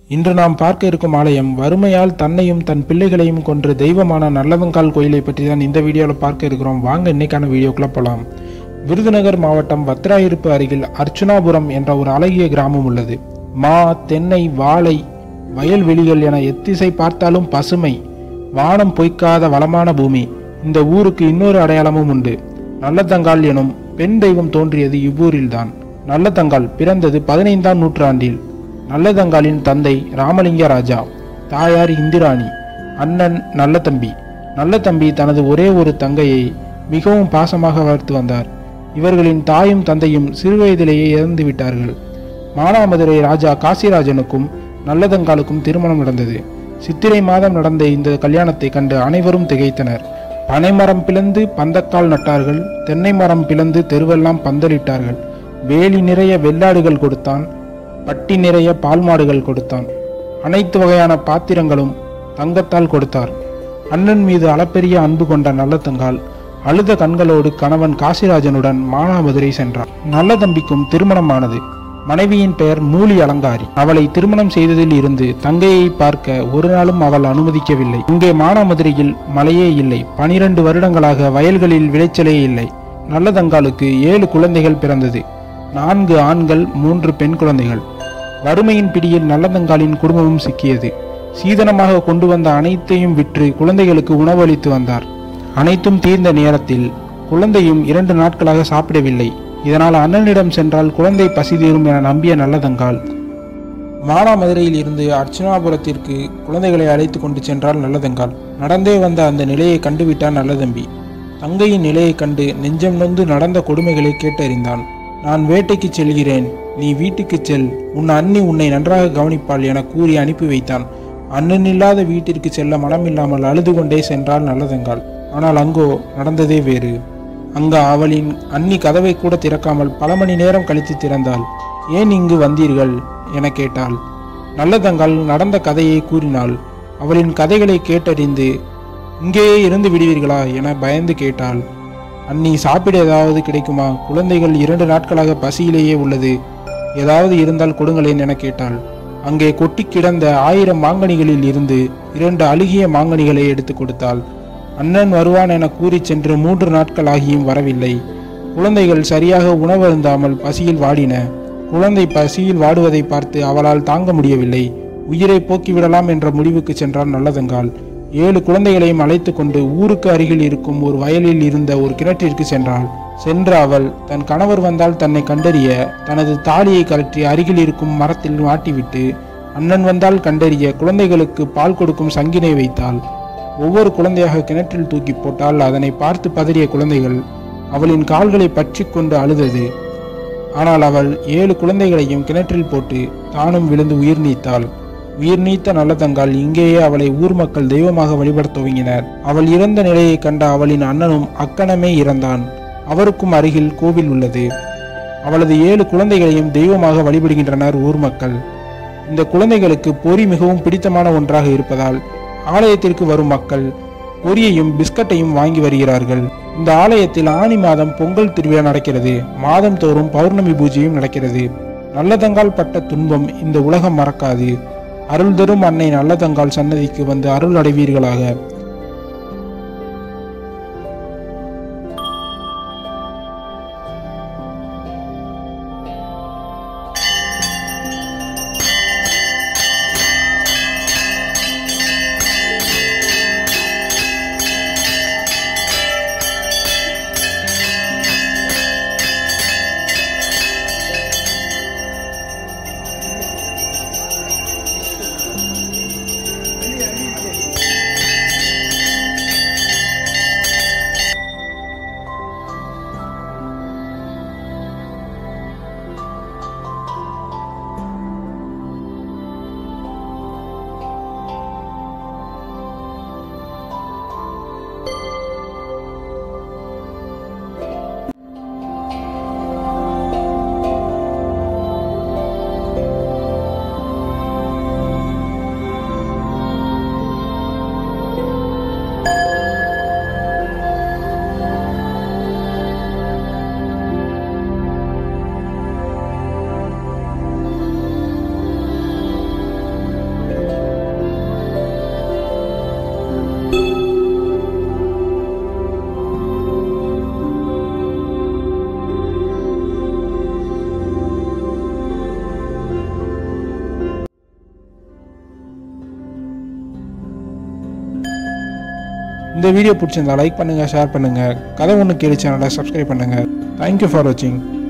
இன்று நாம் பார்க்க இருக்கும் ஆலயம் வறுமையால் தன்னையும் தன் பிள்ளைகளையும் கொன்று தெய்வமான நல்லதங்கால் கோயிலை பற்றி தான் இந்த வீடியோவில் பார்க்க இருக்கிறோம் வாங்க இன்னைக்கான வீடியோக்குள்ள போகலாம் விருதுநகர் மாவட்டம் வத்ராயிருப்பு அருகில் அர்ச்சுனாபுரம் என்ற ஒரு அழகிய கிராமம் உள்ளது மா தென்னை வாழை வயல்வெளிகள் என எத்திசை பார்த்தாலும் பசுமை வானம் பொய்க்காத வளமான பூமி இந்த ஊருக்கு இன்னொரு அடையாளமும் உண்டு நல்லதங்கால் எனும் பெண் தெய்வம் தோன்றியது இவ்வூரில்தான் நல்லதங்கால் பிறந்தது பதினைந்தாம் நூற்றாண்டில் நல்லதங்காலின் தந்தை ராமலிங்க ராஜா தாயார் இந்திராணி அண்ணன் நல்லதம்பி நல்லதம்பி தனது ஒரே ஒரு தங்கையை மிகவும் பாசமாக வளர்த்து வந்தார் இவர்களின் தாயும் தந்தையும் சிறுவயதிலேயே இறந்து விட்டார்கள் மானாமதுரை ராஜா காசிராஜனுக்கும் நல்லதங்காலுக்கும் திருமணம் நடந்தது சித்திரை மாதம் நடந்த இந்த கல்யாணத்தை கண்டு அனைவரும் திகைத்தனர் பனைமரம் பிளந்து பந்தக்கால் நட்டார்கள் தென்னை மரம் பிளந்து தெருவெல்லாம் பந்தலிட்டார்கள் வேலி நிறைய வெள்ளாடுகள் கொடுத்தான் பட்டி நிறைய பால் மாடுகள் கொடுத்தான் அனைத்து வகையான பாத்திரங்களும் தங்கத்தால் கொடுத்தார் அண்ணன் மீது அளப்பெரிய அன்பு கொண்ட நல்லதங்கால் அழுத கண்களோடு கணவன் காசிராஜனுடன் மானாமதுரை சென்றார் நல்ல தம்பிக்கும் திருமணமானது மனைவியின் பெயர் மூலி அலங்காரி அவளை திருமணம் செய்ததில் இருந்து தங்கையை பார்க்க ஒரு நாளும் அவள் அனுமதிக்கவில்லை இங்கே மானாமதுரையில் மழையே இல்லை பனிரெண்டு வருடங்களாக வயல்களில் விளைச்சலே இல்லை நல்லதங்காலுக்கு ஏழு குழந்தைகள் பிறந்தது நான்கு ஆண்கள் மூன்று பெண் குழந்தைகள் வறுமையின் பிடியில் நல்லதங்காலின் குடும்பமும் சிக்கியது சீதனமாக கொண்டு வந்த அனைத்தையும் விற்று குழந்தைகளுக்கு உணவளித்து வந்தார் அனைத்தும் தீர்ந்த நேரத்தில் குழந்தையும் இரண்டு நாட்களாக சாப்பிடவில்லை இதனால் அண்ணனிடம் சென்றால் குழந்தை பசி தீரும் என நம்பிய நல்லதங்கால் மானாமதுரையில் இருந்து அர்ச்சனாபுரத்திற்கு குழந்தைகளை அழைத்து கொண்டு சென்றால் நல்லதங்கால் நடந்தே வந்த அந்த நிலையை கண்டுவிட்டான் நல்லதம்பி தங்கையின் நிலையைக் கண்டு நெஞ்சம் நொந்து நடந்த கொடுமைகளை கேட்டறிந்தான் நான் வேட்டைக்கு செல்கிறேன் நீ வீட்டுக்கு செல் உன் அண்ணி உன்னை நன்றாக கவனிப்பாள் என கூறி அனுப்பி வைத்தான் அண்ணன் இல்லாத வீட்டிற்கு செல்ல மனமில்லாமல் அழுது கொண்டே சென்றால் நல்லதங்கால் ஆனால் அங்கோ நடந்ததே வேறு அங்க அவளின் அண்ணி கதவை கூட திறக்காமல் பல மணி நேரம் கழித்து திறந்தாள் ஏன் இங்கு வந்தீர்கள் என கேட்டாள் நல்லதங்கால் நடந்த கதையை கூறினாள் அவளின் கதைகளை கேட்டறிந்து இங்கேயே இருந்து விடுவீர்களா என பயந்து கேட்டாள் அண்ணி சாப்பிட ஏதாவது கிடைக்குமா குழந்தைகள் இரண்டு நாட்களாக பசியிலேயே உள்ளது ஏதாவது இருந்தால் கொடுங்களேன் என கேட்டாள் அங்கே கொட்டி கிடந்த ஆயிரம் மாங்கனிகளில் இருந்து இரண்டு அழுகிய மாங்கனிகளை எடுத்து கொடுத்தாள் அண்ணன் வருவான் என கூறி சென்று மூன்று நாட்கள் ஆகியும் வரவில்லை குழந்தைகள் சரியாக உணவருந்தாமல் பசியில் வாடின குழந்தை பசியில் வாடுவதை பார்த்து அவளால் தாங்க முடியவில்லை உயிரை போக்கிவிடலாம் என்ற முடிவுக்கு சென்றான் நல்லதங்கால் ஏழு குழந்தைகளையும் அழைத்து கொண்டு ஊருக்கு அருகில் இருக்கும் ஒரு வயலில் இருந்த ஒரு கிணற்றிற்கு சென்றாள் சென்ற அவள் தன் கணவர் வந்தால் தன்னை கண்டறிய தனது தாலியை கழற்றி அருகில் இருக்கும் மரத்தில் மாட்டிவிட்டு அண்ணன் வந்தால் கண்டறிய குழந்தைகளுக்கு பால் கொடுக்கும் சங்கினை வைத்தாள் ஒவ்வொரு குழந்தையாக கிணற்றில் தூக்கி போட்டால் அதனை பார்த்து பதறிய குழந்தைகள் அவளின் கால்களை பற்றி கொண்டு அழுதது ஆனால் அவள் ஏழு குழந்தைகளையும் கிணற்றில் போட்டு தானும் விழுந்து உயிர் நீத்தாள் உயிர் நீத்த நல்லதங்கால் இங்கேயே அவளை ஊர் மக்கள் தெய்வமாக வழிபடத் துவங்கினர் அவள் இறந்த நிலையை கண்ட அவளின் அண்ணனும் அக்கணமே இறந்தான் அவருக்கும் அருகில் கோவில் உள்ளது அவளது ஏழு குழந்தைகளையும் தெய்வமாக வழிபடுகின்றனர் ஊர் மக்கள் இந்த குழந்தைகளுக்கு பொறி மிகவும் பிடித்தமான ஒன்றாக இருப்பதால் ஆலயத்திற்கு வரும் மக்கள் பொரியையும் பிஸ்கட்டையும் வாங்கி வருகிறார்கள் இந்த ஆலயத்தில் ஆனி மாதம் பொங்கல் திருவிழா நடக்கிறது மாதம் தோறும் பௌர்ணமி பூஜையும் நடக்கிறது நல்லதங்கால் பட்ட துன்பம் இந்த உலகம் மறக்காது அருள் தரும் அன்னை நல்லதங்கால் சன்னதிக்கு வந்து அருள் அடைவீர்களாக இந்த வீடியோ பிடிச்சிருந்தா லைக் பண்ணுங்கள் ஷேர் பண்ணுங்கள் கதை ஒன்று கேள்வி சேனலை சப்ஸ்கிரைப் பண்ணுங்கள் தேங்க்யூ ஃபார் வாட்சிங்